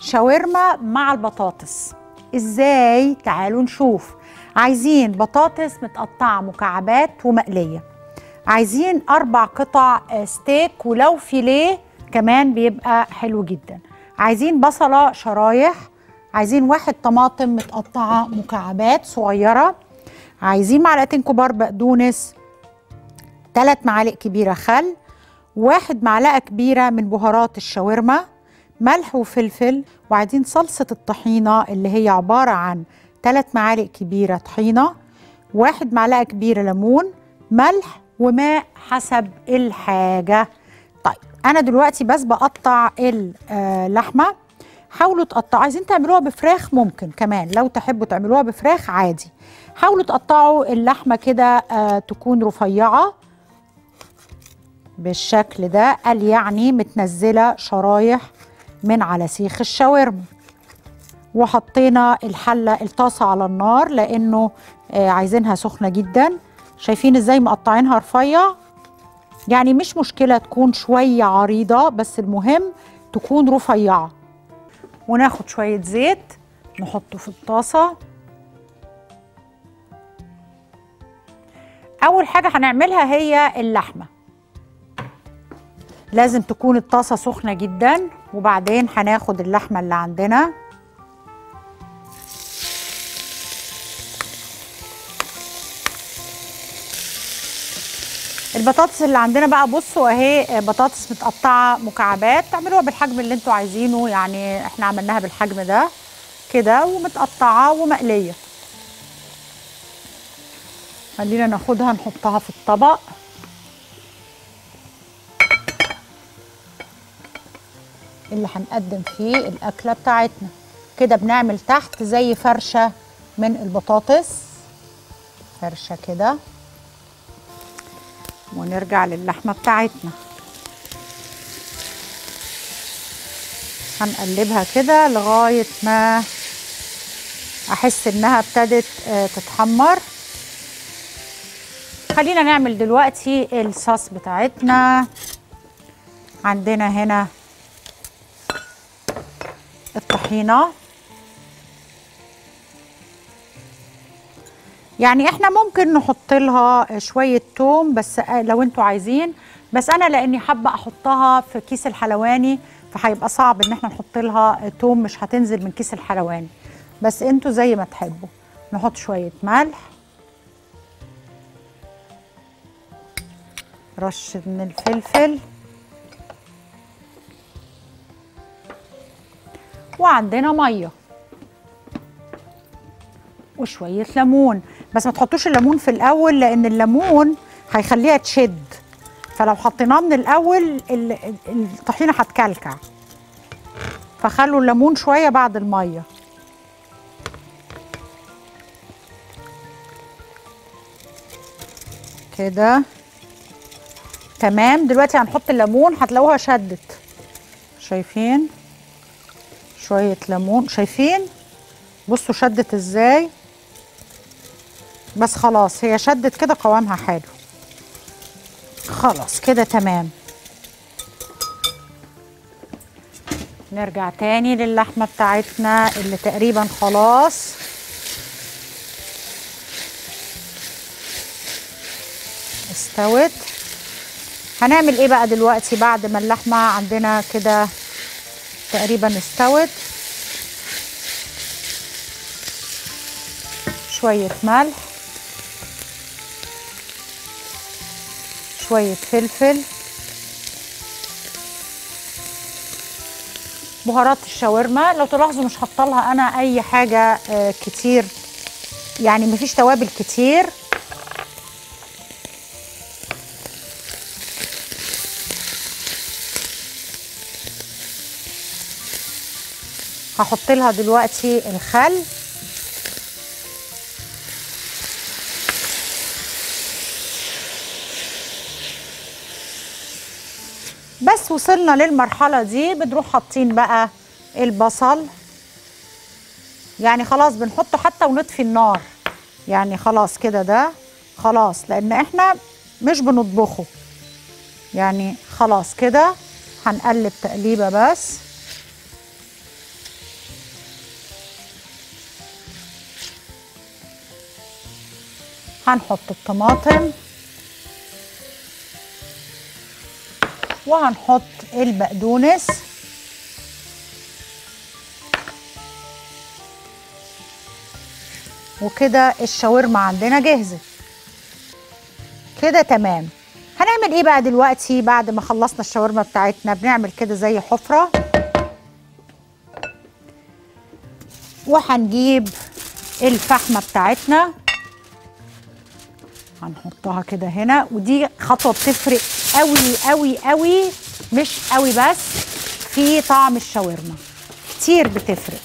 شاورما مع البطاطس ازاي تعالوا نشوف عايزين بطاطس متقطعه مكعبات ومقليه عايزين اربع قطع آه، ستيك ولو فيليه كمان بيبقى حلو جدا عايزين بصله شرايح عايزين واحد طماطم متقطعه مكعبات صغيره عايزين معلقتين كبار بقدونس ثلاث معالق كبيره خل واحد معلقه كبيره من بهارات الشاورما ملح وفلفل وعايزين صلصه الطحينه اللي هي عباره عن ثلاث معالق كبيره طحينه واحد معلقه كبيره ليمون ملح وماء حسب الحاجه طيب انا دلوقتي بس بقطع اللحمه حاولوا تقطعوا عايزين تعملوها بفراخ ممكن كمان لو تحبوا تعملوها بفراخ عادي حاولوا تقطعوا اللحمه كده آه تكون رفيعه بالشكل ده قال يعني متنزله شرايح من على سيخ الشاورما وحطينا الحله الطاسه على النار لانه آه عايزينها سخنه جدا شايفين ازاي مقطعينها رفيع يعني مش مشكله تكون شويه عريضه بس المهم تكون رفيعه وناخد شويه زيت نحطه في الطاسه اول حاجه هنعملها هي اللحمه لازم تكون الطاسه سخنه جدا وبعدين هناخد اللحمه اللي عندنا البطاطس اللي عندنا بقى بصوا اهي بطاطس متقطعه مكعبات تعملوها بالحجم اللي انتوا عايزينه يعني احنا عملناها بالحجم ده كده ومتقطعه ومقليه خلينا ناخدها نحطها في الطبق اللي هنقدم فيه الاكله بتاعتنا كده بنعمل تحت زي فرشه من البطاطس فرشه كده ونرجع للحمه بتاعتنا هنقلبها كده لغايه ما احس انها ابتدت آه، تتحمر خلينا نعمل دلوقتي الصوص بتاعتنا عندنا هنا الطحينه يعني احنا ممكن نحط لها شويه توم بس لو انتوا عايزين بس انا لاني حابه احطها في كيس الحلواني فهيبقى صعب ان احنا نحط لها توم مش هتنزل من كيس الحلواني بس انتوا زي ما تحبوا نحط شويه ملح رشه من الفلفل وعندنا ميه وشويه ليمون بس ما تحطوش الليمون في الاول لان الليمون هيخليها تشد فلو حطيناه من الاول ال- ال- الطحينه هتكلكع فخلوا الليمون شويه بعد الميه كده تمام دلوقتي هنحط الليمون هتلاقوها شدت شايفين شويه ليمون شايفين بصوا شدت ازاي بس خلاص هي شدت كده قوامها حلو خلاص كده تمام نرجع تاني للحمة بتاعتنا اللي تقريبا خلاص استوت هنعمل ايه بقى دلوقتي بعد ما اللحمة عندنا كده تقريبا استوت شوية ملح شوية فلفل بهارات الشاورما لو تلاحظوا مش حاطه انا اي حاجه آه، كتير يعني مفيش توابل كتير هحط لها دلوقتي الخل بس وصلنا للمرحلة دي بنروح حاطين بقى البصل يعني خلاص بنحطه حتى ونطفي النار يعني خلاص كده ده خلاص لان احنا مش بنطبخه يعني خلاص كده هنقلب تقليبه بس هنحط الطماطم وهنحط البقدونس وكده الشاورما عندنا جهزت كده تمام هنعمل ايه بقى دلوقتي بعد ما خلصنا الشاورما بتاعتنا بنعمل كده زي حفرة وهنجيب الفحمة بتاعتنا هنحطها كده هنا ودي خطوة بتفرق قوي قوي قوي مش قوي بس في طعم الشاورما كتير بتفرق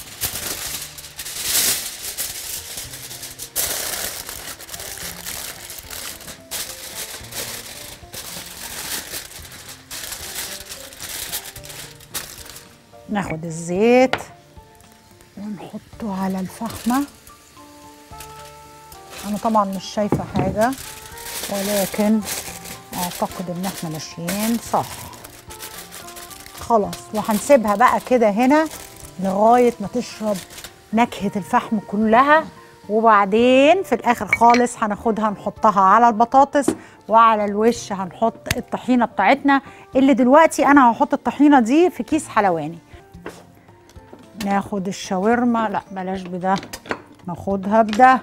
ناخد الزيت ونحطه على الفحمة أنا طبعا مش شايفة حاجة ولكن أعتقد إن احنا ماشيين صح خلاص وهنسيبها بقى كده هنا لغاية ما تشرب نكهة الفحم كلها وبعدين في الآخر خالص هناخدها نحطها على البطاطس وعلى الوش هنحط الطحينة بتاعتنا اللي دلوقتي أنا هحط الطحينة دي في كيس حلواني ناخد الشاورما لا بلاش بده ناخدها بده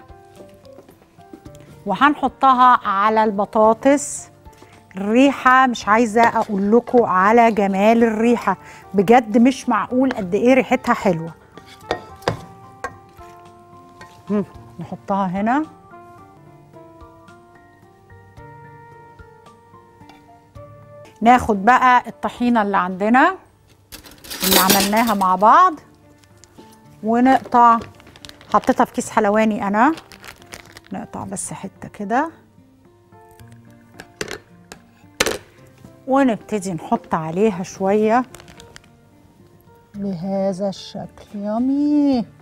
وهنحطها على البطاطس الريحة مش عايزة أقول لكم على جمال الريحة بجد مش معقول قد إيه ريحتها حلوة مم. نحطها هنا ناخد بقى الطحينة اللي عندنا اللي عملناها مع بعض ونقطع حطيتها في كيس حلواني انا نقطع بس حته كده ونبتدي نحط عليها شويه بهذا الشكل يامي